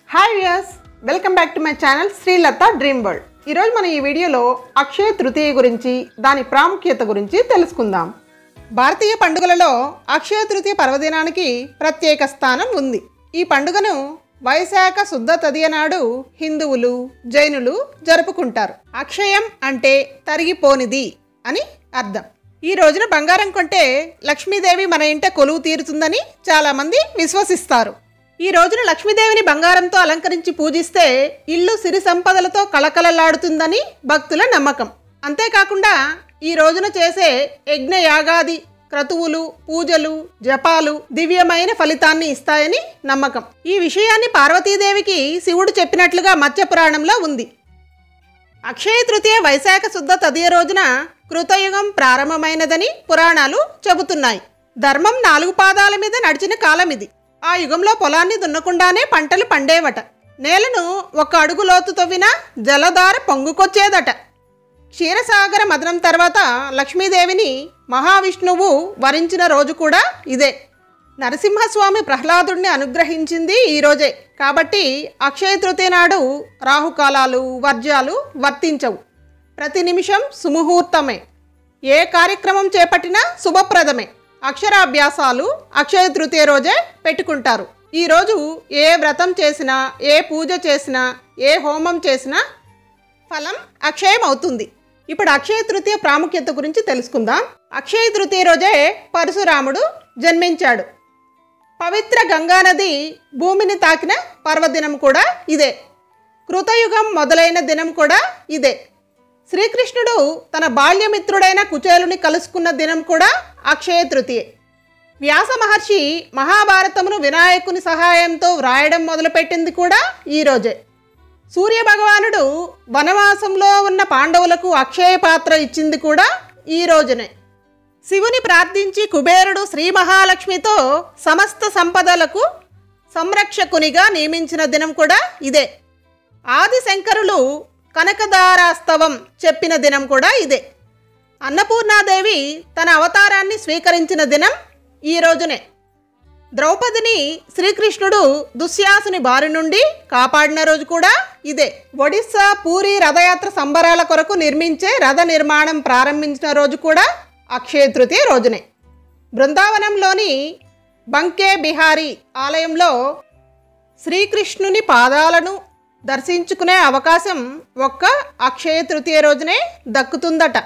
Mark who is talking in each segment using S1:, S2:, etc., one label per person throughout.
S1: hi viewers welcome back to my channel Srilatha dream world ఈరోజు మనం ఈ వీడియోలో అక్షయ తృతీయ గురించి దాని ప్రాముఖ్యత గురించి తెలుసుకుందాం భారతీయ పండుగలలో అక్షయ తృతీయ పర్వదినానికి ప్రత్యేక స్థానం ఉంది ఈ పండుగను వైశాఖ శుద్ధ తదియ నాడు హిందువులు జైనులు జరుపుకుంటారు అక్షయం అంటే తరిగిపోనిది అని అర్థం ఈ రోజున బంగారం కొంటే లక్ష్మీదేవి మన ఇంట కొలువు తీరుతుందని చాలామంది విశ్వసిస్తారు ఈ రోజున లక్ష్మీదేవిని బంగారంతో అలంకరించి పూజిస్తే ఇల్లు సిరి సంపదలతో కళకళలాడుతుందని భక్తుల నమ్మకం అంతేకాకుండా ఈ రోజున చేసే యజ్ఞ యాగాది క్రతువులు పూజలు జపాలు దివ్యమైన ఫలితాన్ని ఇస్తాయని నమ్మకం ఈ విషయాన్ని పార్వతీదేవికి శివుడు చెప్పినట్లుగా మత్స్య పురాణంలో ఉంది అక్షయ తృతీయ వైశాఖ శుద్ధ తదియ రోజున కృతయుగం ప్రారంభమైనదని పురాణాలు చెబుతున్నాయి ధర్మం నాలుగు పాదాల మీద నడిచిన కాలం ఇది ఆ యుగంలో పొలాన్ని దున్నకుండానే పంటలు పండేవట నేలను ఒక అడుగు లోతు తవ్వినా జలధార పొంగుకొచ్చేదట క్షీరసాగర మదనం తర్వాత లక్ష్మీదేవిని మహావిష్ణువు వరించిన రోజు కూడా ఇదే నరసింహస్వామి ప్రహ్లాదుడిని అనుగ్రహించింది ఈ రోజే కాబట్టి అక్షయ తృతీయ నాడు రాహుకాలాలు వర్జ్యాలు వర్తించవు ప్రతి నిమిషం సుముహూర్తమే ఏ కార్యక్రమం చేపట్టినా శుభప్రదమే అక్షరాభ్యాసాలు అక్షయ తృతీయ రోజే పెట్టుకుంటారు ఈరోజు ఏ వ్రతం చేసినా ఏ పూజ చేసినా ఏ హోమం చేసినా ఫలం అక్షయం అవుతుంది ఇప్పుడు అక్షయ తృతీయ ప్రాముఖ్యత గురించి తెలుసుకుందాం అక్షయ తృతీయ రోజే పరశురాముడు జన్మించాడు పవిత్ర గంగానది భూమిని తాకిన పర్వదినం కూడా ఇదే కృతయుగం మొదలైన దినం కూడా ఇదే శ్రీకృష్ణుడు తన బాల్యమిత్రుడైన కుచేలుని కలుసుకున్న దినం కూడా అక్షయ తృతీయ వ్యాస మహర్షి మహాభారతమును వినాయకుని సహాయంతో వ్రాయడం మొదలుపెట్టింది కూడా ఈ రోజే సూర్య భగవానుడు వనవాసంలో ఉన్న పాండవులకు అక్షయ పాత్ర ఇచ్చింది కూడా ఈ రోజునే శివుని ప్రార్థించి కుబేరుడు శ్రీ మహాలక్ష్మితో సమస్త సంపదలకు సంరక్షకునిగా నియమించిన దినం కూడా ఇదే ఆది శంకరులు కనకదారాస్తవం చెప్పిన దినం కూడా ఇదే అన్నపూర్ణాదేవి తన అవతారాన్ని స్వీకరించిన దినం ఈ రోజునే ద్రౌపదిని శ్రీకృష్ణుడు దుశ్యాసుని బారి నుండి కాపాడిన రోజు కూడా ఇదే ఒడిస్సా పూరి రథయాత్ర సంబరాల కొరకు నిర్మించే రథ నిర్మాణం ప్రారంభించిన రోజు కూడా అక్షయ తృతీయ రోజునే బృందావనంలోని బంకే బిహారీ ఆలయంలో శ్రీకృష్ణుని పాదాలను దర్శించుకునే అవకాశం ఒక్క అక్షయ తృతీయ రోజునే దక్కుతుందట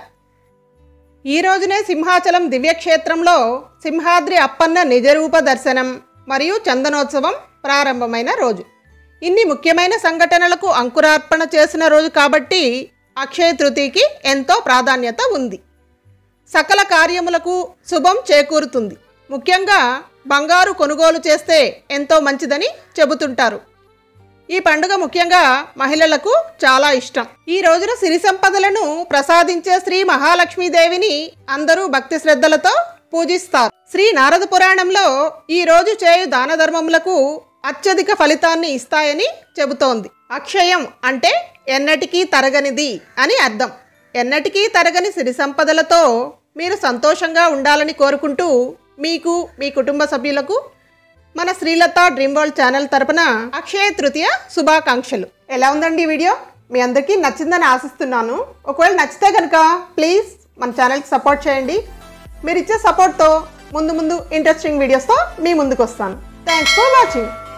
S1: ఈ రోజునే సింహాచలం దివ్యక్షేత్రంలో సింహాద్రి అప్పన్న నిజరూప దర్శనం మరియు చందనోత్సవం ప్రారంభమైన రోజు ఇన్ని ముఖ్యమైన సంఘటనలకు అంకురార్పణ చేసిన రోజు కాబట్టి అక్షయ తృతీయకి ఎంతో ప్రాధాన్యత ఉంది సకల కార్యములకు శుభం చేకూరుతుంది ముఖ్యంగా బంగారు కొనుగోలు చేస్తే ఎంతో మంచిదని చెబుతుంటారు ఈ పండుగ ముఖ్యంగా మహిళలకు చాలా ఇష్టం ఈ రోజున సిరి సంపదలను ప్రసాదించే శ్రీ మహాలక్ష్మీదేవిని అందరూ భక్తి శ్రద్ధలతో పూజిస్తారు శ్రీ నారద పురాణంలో ఈ రోజు చేయు దాన ధర్మములకు అత్యధిక ఫలితాన్ని ఇస్తాయని చెబుతోంది అక్షయం అంటే ఎన్నటికీ తరగనిది అని అర్థం ఎన్నటికీ తరగని సిరి సంపదలతో మీరు సంతోషంగా ఉండాలని కోరుకుంటూ మీకు మీ కుటుంబ సభ్యులకు మన శ్రీలత డ్రీమ్ వరల్డ్ ఛానల్ తరపున అక్షయ తృతీయ శుభాకాంక్షలు ఎలా ఉందండి ఈ వీడియో మీ అందరికీ నచ్చిందని ఆశిస్తున్నాను ఒకవేళ నచ్చితే కనుక ప్లీజ్ మన ఛానల్కి సపోర్ట్ చేయండి మీరు ఇచ్చే సపోర్ట్తో ముందు ముందు ఇంట్రెస్టింగ్ వీడియోస్తో మీ ముందుకు వస్తాను థ్యాంక్స్ ఫర్ వాచింగ్